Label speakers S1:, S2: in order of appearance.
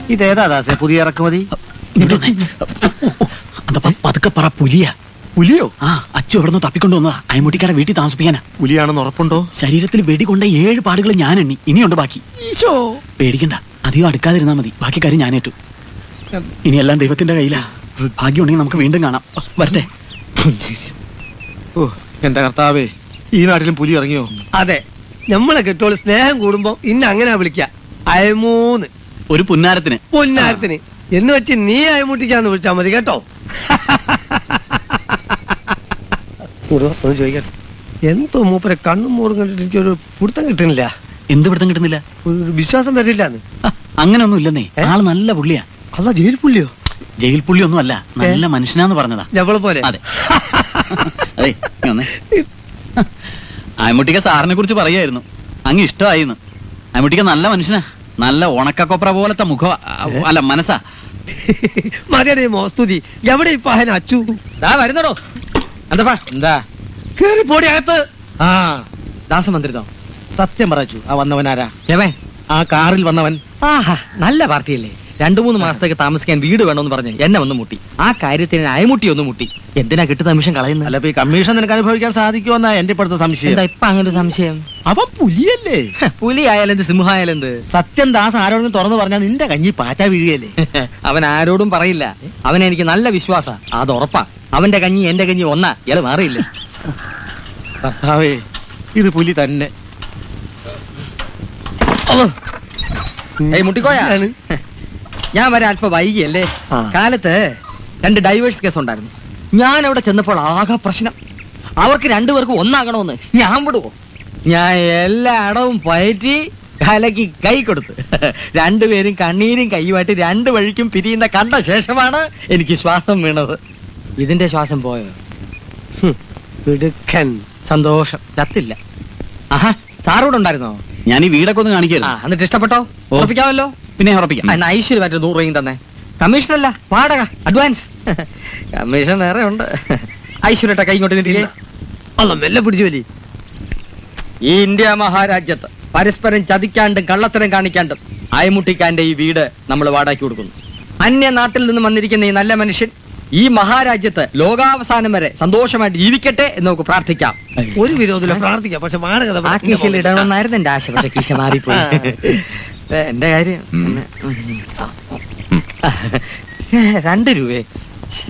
S1: ഇതേതാ ദാസേ പുതിയ ഇറക്കുമതി
S2: ഇങ്ങോട്ട് വന്നേ. അന്ത പ- പതുക്കെ പറ പുലിയാ
S1: പുലിയോ
S2: ആ അച്ചു എവിടെ നിന്ന് തപ്പിക്കൊണ്ടു വന്നതാ അയമുട്ടിക്കാരെ വീട്ടിൽ താമസിപ്പിക്കാനാ
S1: പുലിയാണെന്ന് ഉറപ്പുണ്ടോ
S2: ശരീരത്തിൽ വെടികൊണ്ട ഏഴ് പാടുകൾ ഞാൻ എണ്ണി ഇനിയുണ്ട് ബാക്കി
S1: ഈശോ
S2: പേടിക്കണ്ട അധികം അടുക്കാതിരുന്നാ മതി ബാക്കി കാര്യം ഞാൻ ഏറ്റു ഇനി എല്ലാം ദൈവത്തിന്റെ കയ്യിലാ ഭാഗ്യം ഉണ്ടെങ്കിൽ നമുക്ക് വീണ്ടും കാണാം വരട്ടെ
S1: ഓ എന്റെ കർത്താവേ ഈ നാട്ടിലും പുലി ഇറങ്ങിയോ
S3: അതെ നമ്മളെ കെട്ടോള് സ്നേഹം കൂടുമ്പോ ഇന്ന അങ്ങനെ വിളിക്ക അയമൂന്ന്
S2: ഒരു പുന്നാരത്തിന്
S3: പൊന്നാരത്തിന് എന്ന് വെച്ച് നീ അയമുട്ടിക്കാന്ന് വിളിച്ചാ മതി കേട്ടോ ഒരു- ഒന്ന് ചോദിക്കട്ടെ എന്തോ മൂപ്പരെ കണ്ണും മോറും കണ്ടിട്ട് എനിക്കൊരു പിടുത്തം കിട്ടുന്നില്ല
S2: എന്ത് പിടുത്തം കിട്ടുന്നില്ല
S3: ഒരു വിശ്വാസം വരില്ലാന്ന്
S2: ആ, അങ്ങനെയൊന്നും ഇല്ലെന്നേ ആള് നല്ല പുള്ളിയാ
S3: അല്ല ജയിൽ പുള്ളിയോ
S2: ജയിൽ പുള്ളി ഒന്നും അല്ല നല്ല മനുഷ്യനാന്ന് പറഞ്ഞതാ
S3: ഞവളെ പോലെ
S2: അതെ അതെ നീ വന്നേ അയമുട്ടിക്ക സാറിനെ കുറിച്ച് പറയായിരുന്നു അങ്ങ് ഇഷ്ടമായിരുന്നു അയമുട്ടിക്ക നല്ല മനുഷ്യനാ നല്ല ഉണക്കക്കൊപ്ര പോലത്തെ മുഖ അല്ല മനസ്സാ
S3: മതിയടേ മോസ്തുതി എവിടെ ഇപ്പൊ അഹന അച്ചു
S4: വരുന്നടോ എന്താ
S1: എന്താ
S3: കേറി പോടി അകത്ത്
S1: ആ
S4: ദാസമന്ത്രിതോ
S1: സത്യം പറച്ചു ആ വന്നവനാരാ
S4: എവൻ
S1: ആ കാറിൽ വന്നവൻ
S4: ആഹാ നല്ല പാർട്ടിയല്ലേ രണ്ടു മൂന്ന് മാസത്തേക്ക് താമസിക്കാൻ വീട് വേണമെന്ന് പറഞ്ഞ് എന്നെ ഒന്ന് മുട്ടി ആ കാര്യത്തിന് അയമുട്ടി ഒന്ന് മുട്ടി എന്തിനാ കിട്ടുന്ന നിമിഷം കളയുന്നത്
S1: അല്ല ഇപ്പൊ ഈ കമ്മീഷൻ നിനക്ക് അനുഭവിക്കാൻ സാധിക്കുമെന്നാ എന്റെ ഇപ്പോഴത്തെ സംശയം
S4: എന്താ ഇപ്പൊ അങ്ങനെ ഒരു സംശയം
S1: അവൻ പുലിയല്ലേ
S4: ഹ, പുലി ആയാലെന്ത് സിംഹായാലെന്ത്
S1: സത്യം ദാസ് ആരോടെങ്കിലും തുറന്നു പറഞ്ഞാൽ നിന്റെ കഞ്ഞി പാറ്റ വീഴുകയല്ലേ
S4: അവൻ ആരോടും പറയില്ല അവനെ എനിക്ക് നല്ല വിശ്വാസ അത് ഉറപ്പാ അവന്റെ കഞ്ഞി എന്റെ കഞ്ഞി ഒന്നാ ഇയാള് മാറിയില്ല
S1: കർത്താവേ ഇത് പുലി തന്നെ
S4: ഏയ് മുട്ടിക്കോയാ
S3: എന്താണ്?
S4: ഞാൻ വരെ അല്പം വൈകിയല്ലേ
S3: ആ.
S4: കാലത്ത് രണ്ട് ഡൈവേഴ്സ് കേസ് ഉണ്ടായിരുന്നു ഞാൻ അവിടെ ചെന്നപ്പോൾ ആകെ പ്രശ്നം അവർക്ക് രണ്ടുപേർക്കും ഒന്നാകണമെന്ന് ഞാൻ വിടുവോ ഞാൻ എല്ലാ അടവും പയറ്റി കലക്കി കൈ കൊടുത്തു രണ്ടുപേരും കണ്ണീരും കൈയുമായിട്ട് രണ്ട് വഴിക്കും പിരിയുന്ന കണ്ട ശേഷമാണ് എനിക്ക് ശ്വാസം വീണത് ഇതിന്റെ ശ്വാസം പോയോ
S3: മിടുക്കൻ
S4: സന്തോഷം ചത്തില്ല ആഹാ സാറൂടെ ഉണ്ടായിരുന്നോ
S2: ഞാൻ ഈ വീടൊക്കെ ഒന്ന്
S4: ആ
S2: കാണിക്കായിരുന്നു
S4: എന്നിട്ട് ഇഷ്ടപ്പെട്ടോ
S2: ഓ.
S4: ഉറപ്പിക്കാമല്ലോ
S2: പിന്നെ ഉറപ്പിക്കാം
S4: ആ, എന്നാ ഐശ്വര്യ മറ്റേ നൂറ് രൂപയും തന്നെ കമ്മീഷൻ അല്ല വാടക അഡ്വാൻസ് കമ്മീഷൻ വേറെ ഉണ്ട് ഐശ്വര്യട്ട കൈ ഇങ്ങോട്ട് നീട്ടില്ലേ
S3: അല്ല മെല്ലെ പിടിച്ചു വലി
S4: ഈ ഇന്ത്യ മഹാരാജ്യത്ത് പരസ്പരം ചതിക്കാണ്ടും കള്ളത്തരം കാണിക്കാണ്ടും അയമുട്ടിക്കാന്റെ ഈ വീട് നമ്മൾ വാടകയ്ക്ക് കൊടുക്കുന്നു അന്യ നാട്ടിൽ നിന്ന് വന്നിരിക്കുന്ന ഈ നല്ല മനുഷ്യൻ ഈ മഹാരാജ്യത്ത് ലോകാവസാനം വരെ സന്തോഷമായിട്ട് ജീവിക്കട്ടെ എന്ന് നമുക്ക് പ്രാർത്ഥിക്കാം
S3: ഒരു വിരോധമില്ല പ്രാർത്ഥിക്കാം പക്ഷെ വാടക
S4: ആ കീശയിൽ ഇടണമെന്നായിരുന്നു എന്റെ ആശ പക്ഷെ കീശ മാറിപ്പോയി ഏ, എന്റെ കാര്യം പിന്നെ, ഉം. രണ്ട് രൂപയെ